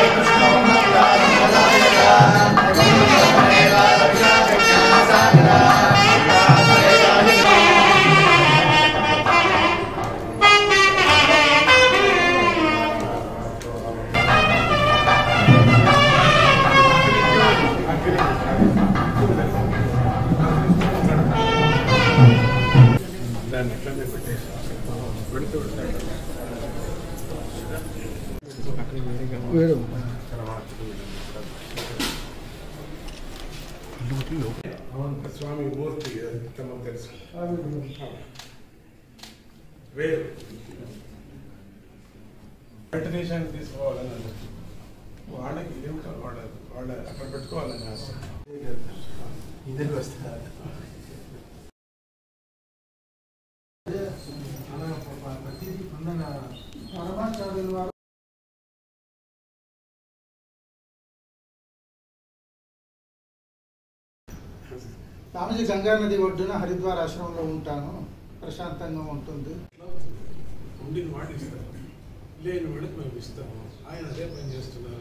దాన్ని ఎట్లనే పెట్టేసి పెడుతూ ఉంటాడు స్వామి మూర్తి అది తమకు తెలుసు వేరు వెంటనేషానికి తీసుకోవాలని అన్నారు. వాళ్ళకి ఏమిటో వాళ్ళ వాళ్ళ అక్కడ పెట్టుకోవాలని ఆశ ఇద్దరికి వస్తారు పరమాచార్యుల వారు రామజీ గంగా నది ఒడ్డున హరిద్వార్ ఆశ్రమంలో ఉంటాను ప్రశాంతంగా ఉంటుంది ఉండిన వాడు ఇస్తారు లేని వాడికి మేము ఇస్తాము ఆయన అదే పని చేస్తున్నారు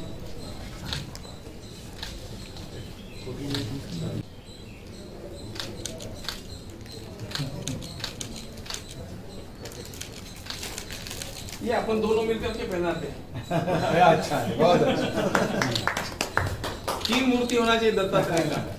ये अपन दोनों मिलकर के पहनाते हैं अच्छा है बहुत अच्छा तीन मूर्ति होना चाहिए दत्तात्रेय का